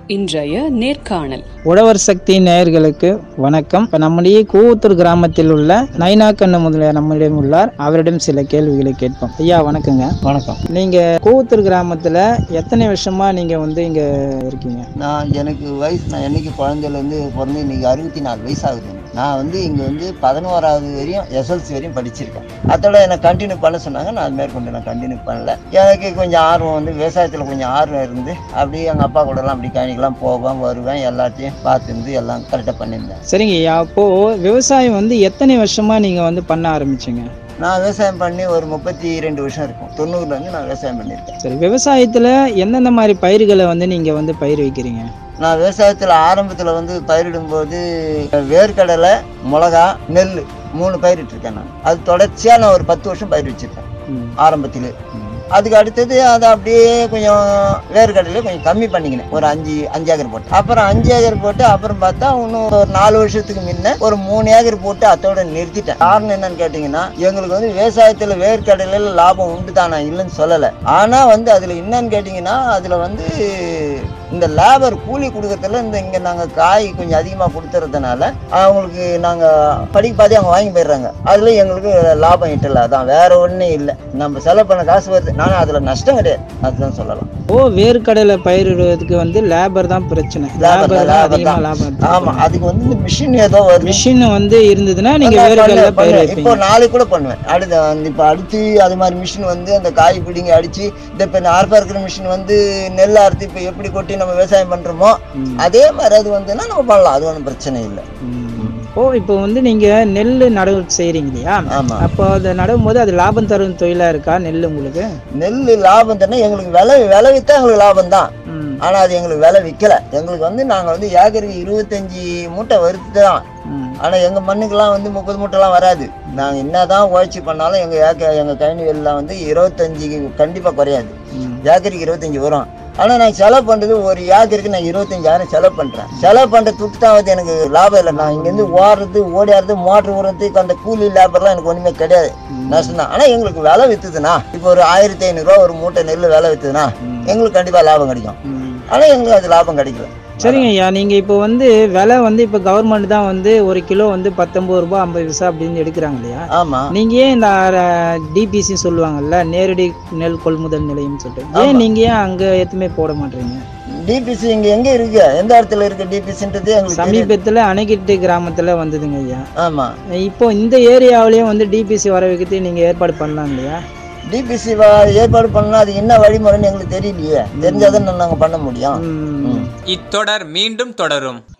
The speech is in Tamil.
இன்றைய நேர்காணல் உழவர் சக்தி நேயர்களுக்கு வணக்கம் இப்போ நம்முடைய கூவத்தூர் கிராமத்தில் உள்ள நைனாக்கண்ணு முதலியார் நம்மிடம் உள்ளார் அவரிடம் சில கேள்விகளை கேட்போம் ஐயா வணக்கங்க வணக்கம் நீங்கள் கூவத்தூர் கிராமத்தில் எத்தனை வருஷமா நீங்கள் வந்து இங்கே இருக்கீங்க நான் எனக்கு வயசு நான் என்னைக்கு குழந்தையிலேருந்து பிறந்து இன்னைக்கு அறுபத்தி நாலு வயசு ஆகுது எனக்கு. நான் வந்து இங்கே வந்து பதினோராவது வரையும் எஸ்எல்சி வரையும் படிச்சிருக்கேன் அதோட என்னை கண்டினியூ பண்ண சொன்னாங்க நான் அது மேற்கொண்டு நான் கண்டினியூ பண்ணல எனக்கு கொஞ்சம் ஆர்வம் வந்து விவசாயத்தில் கொஞ்சம் ஆர்வம் இருந்து அப்படியே எங்கள் அப்பா கூடலாம் அப்படி கணிக்கெல்லாம் போவேன் வருவேன் எல்லாத்தையும் பார்த்துருந்து எல்லாம் கரெக்டாக பண்ணியிருந்தேன் சரிங்க ஐயா அப்போது விவசாயம் வந்து எத்தனை வருஷமா நீங்கள் வந்து பண்ண ஆரம்பிச்சீங்க நான் விவசாயம் பண்ணி ஒரு முப்பத்தி ரெண்டு வருஷம் இருக்கும் தொண்ணூறுலேருந்து நான் விவசாயம் பண்ணியிருக்கேன் சரி விவசாயத்தில் எந்தெந்த மாதிரி பயிர்களை வந்து நீங்கள் வந்து பயிர் வைக்கிறீங்க நான் விவசாயத்தில் ஆரம்பத்தில் வந்து பயிரிடும்போது வேர்க்கடலை மிளகா நெல் மூணு பயிரிட்டிருக்கேன் நான் அது தொடர்ச்சியாக நான் ஒரு பத்து வருஷம் பயிர் வச்சிருக்கேன் ம். ஆரம்பத்தில் அதுக்கு அடுத்தது அதை அப்படியே கொஞ்சம் வேர்க்கடலையே கொஞ்சம் கம்மி பண்ணிக்கினேன் ஒரு அஞ்சு அஞ்சு ஏக்கர் போட்டு அப்புறம் அஞ்சு ஏக்கர் போட்டு அப்புறம் பார்த்தா இன்னும் ஒரு நாலு வருஷத்துக்கு முன்ன ஒரு மூணு ஏக்கர் போட்டு அதோட நிறுத்திட்டேன் காரணம் என்னன்னு கேட்டிங்கன்னா எங்களுக்கு வந்து விவசாயத்தில் வேர்க்கடலையில் லாபம் உண்டு தான் நான் இல்லைன்னு சொல்லலை ஆனால் வந்து அதில் என்னன்னு கேட்டிங்கன்னா அதில் வந்து இந்த லேபர் கூலி கொடுக்கறதுல இந்த இங்கே நாங்கள் காய் கொஞ்சம் அதிகமாக கொடுத்துறதுனால அவங்களுக்கு நாங்கள் படிக்க பாதி அவங்க வாங்கி போயிடுறாங்க அதில் எங்களுக்கு லாபம் ஈட்டல அதான் வேற ஒன்றும் இல்லை நம்ம செலவு பண்ண காசு வருது ஆனால் அதில் நஷ்டம் கிடையாது அதுதான் சொல்லலாம் ஓ வேர்க்கடலை பயிரிடுவதற்கு வந்து லேபர் தான் பிரச்சனை லேபர் லேபர் தான் லேபர் அதிகமாக தான் லாபம் ஆமாம் அதுக்கு வந்து இந்த மிஷின் ஏதோ வருது மிஷின் வந்து இருந்ததுன்னா நீங்க நான் வேர்க்கடலை பண்ணுவேன், பயிர் பண்ணுவேன். இப்போ வைப்பீங்க நாளைக்கு கூட பண்ணுவேன் அடுத்து அந்த இப்போ அடுத்து அது மாதிரி மிஷின் வந்து அந்த காய் பிடிங்க அடிச்சு இந்த இப்போ ஆர்ப்பா இருக்கிற மிஷின் வந்து நெல் அறுத்து இப்போ எப்படி கொட்டி நம்ம விவசாயம் பண்றோமோ ம். அதே மாதிரி அது வந்துன்னா நம்ம பண்ணலாம் அது ஒன்றும் பிரச்சனை இல்லை ம். ஓ இப்போ வந்து நீங்க நெல் நடவு செய்றீங்க இல்லையா ஆமா அப்போ அதை நடும் போது அது லாபம் தரும் தொழிலா இருக்கா நெல் உங்களுக்கு நெல் லாபம் தானே எங்களுக்கு விலை விலை வித்தா எங்களுக்கு லாபம் தான் ம். ஆனா அது எங்களுக்கு விலை விற்கல எங்களுக்கு வந்து நாங்க வந்து ஏக்கருக்கு இருபத்தஞ்சி மூட்டை வருது தான் ம். ஆனா எங்க மண்ணுக்கெல்லாம் வந்து முப்பது மூட்டைலாம் வராது நாங்க என்னதான் உழைச்சி பண்ணாலும் எங்க ஏக்க எங்க கழனி வெளிலாம் வந்து இருபத்தஞ்சி கண்டிப்பா குறையாது ம். ஏக்கருக்கு இருபத்தஞ்சி வரும் ஆனா நான் செலவு பண்றது ஒரு ஏக்கருக்கு நான் இருபத்தஞ்சாயிரம் செலவு பண்றேன் செலவு பண்ற துட்டு தான் வந்து எனக்கு லாபம் இல்லை நான் இங்கேருந்து ஓடுறது ஓடியாடுறது மோட்டர் ஓடுறதுக்கு அந்த கூலி லேபர்லாம் எனக்கு ஒண்ணுமே கிடையாது நஷ்டம் தான் ஆனா எங்களுக்கு விலை வித்துதுன்னா இப்போ ஒரு ஆயிரத்தி ஐநூறுரூவா ஒரு மூட்டை நெல் விலை வித்துதுன்னா ம். எங்களுக்கு கண்டிப்பா லாபம் கிடைக்கும் ம். ஆனா எங்களுக்கு அது லாபம் கிடைக்கல சரிங்க ஐயா நீங்க இப்போ வந்து விலை வந்து இப்போ கவர்மெண்ட் தான் வந்து ஒரு கிலோ வந்து பத்தொன்பது ரூபாய் ஐம்பது பைசா அப்படின்னு எடுக்கிறாங்க இல்லையா ஆமா நீங்க ஏன் இந்த டிபிசி சொல்லுவாங்கல்ல நேரடி நெல் கொள்முதல் நிலையம் சொல்லிட்டு ஏன் நீங்க ஏன் அங்க எதுவுமே போட மாட்டீங்க டிபிசி இங்க எங்க இருக்கு எந்த இடத்துல இருக்கு டிபிசின்றது எங்களுக்கு தெரியாது. சமீபத்துல அணைக்கட்டு கிராமத்துல வந்ததுங்க ஐயா ஆமா இப்போ இந்த ஏரியாவிலயும் வந்து டிபிசி வர வைக்கிறது நீங்க ஏற்பாடு பண்ணலாம் இல்லையா டிபிசி ஏற்பாடு பண்ணா அது என்ன வழிமுறைன்னு எங்களுக்கு தெரியலையே தெரிஞ்சாதான் நாங்க பண்ண முடியும் ம். ம். இத்தொடர் மீண்டும் தொடரும்